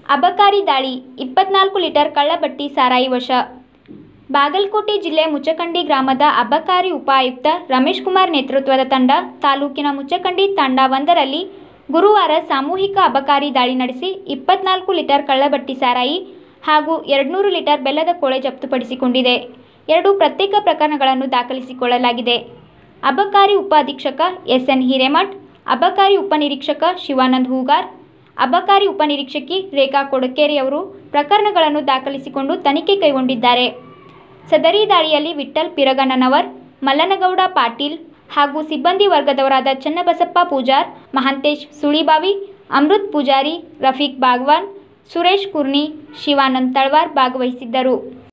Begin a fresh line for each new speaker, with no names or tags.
ಅಬಕಾರಿ ದಾಳಿ ಇಪ್ಪತ್ನಾಲ್ಕು ಲೀಟರ್ ಕಳ್ಳಬಟ್ಟಿ ಸಾರಾಯಿ ವಶ ಬಾಗಲಕೋಟೆ ಜಿಲ್ಲೆ ಮುಚಕಂಡಿ ಗ್ರಾಮದ ಅಬಕಾರಿ ಉಪ ಆಯುಕ್ತ ರಮೇಶ್ ಕುಮಾರ್ ನೇತೃತ್ವದ ತಂಡ ತಾಲೂಕಿನ ಮುಚಕಂಡಿ ತಾಂಡಾ ಒಂದರಲ್ಲಿ ಗುರುವಾರ ಸಾಮೂಹಿಕ ಅಬಕಾರಿ ದಾಳಿ ನಡೆಸಿ ಇಪ್ಪತ್ನಾಲ್ಕು ಲೀಟರ್ ಕಳ್ಳಬಟ್ಟಿ ಸಾರಾಯಿ ಹಾಗೂ ಎರಡುನೂರು ಲೀಟರ್ ಬೆಲ್ಲದ ಕೋಳೆ ಜಪ್ತುಪಡಿಸಿಕೊಂಡಿದೆ ಎರಡು ಪ್ರತ್ಯೇಕ ಪ್ರಕರಣಗಳನ್ನು ದಾಖಲಿಸಿಕೊಳ್ಳಲಾಗಿದೆ ಅಬಕಾರಿ ಉಪ ಅಧೀಕ್ಷಕ ಎಸ್ ಎನ್ ಹಿರೇಮಠ್ ಅಬಕಾರಿ ಉಪನಿರೀಕ್ಷಕ ಶಿವಾನಂದ್ ಹೂಗಾರ್ ಅಬಕಾರಿ ಉಪನಿರೀಕ್ಷಕಿ ರೇಖಾ ಕೊಡಕೇರಿ ಅವರು ಪ್ರಕರಣಗಳನ್ನು ದಾಖಲಿಸಿಕೊಂಡು ತನಿಖೆ ಕೈಗೊಂಡಿದ್ದಾರೆ ಸದರಿ ದಾಳಿಯಲ್ಲಿ ವಿಠ್ಠಲ್ ಪಿರಗಣ್ಣನವರ್ ಮಲ್ಲನಗೌಡ ಪಾಟೀಲ್ ಹಾಗೂ ಸಿಬ್ಬಂದಿ ವರ್ಗದವರಾದ ಚನ್ನಬಸಪ್ಪ ಪೂಜಾರ್ ಮಹಾಂತೇಶ್ ಸುಳಿಬಾವಿ ಅಮೃತ್ ಪೂಜಾರಿ ರಫೀಕ್ ಬಾಗ್ವಾನ್ ಸುರೇಶ್ ಕುರ್ನಿ ಶಿವಾನಂದ್ ತಳವಾರ್ ಭಾಗವಹಿಸಿದ್ದರು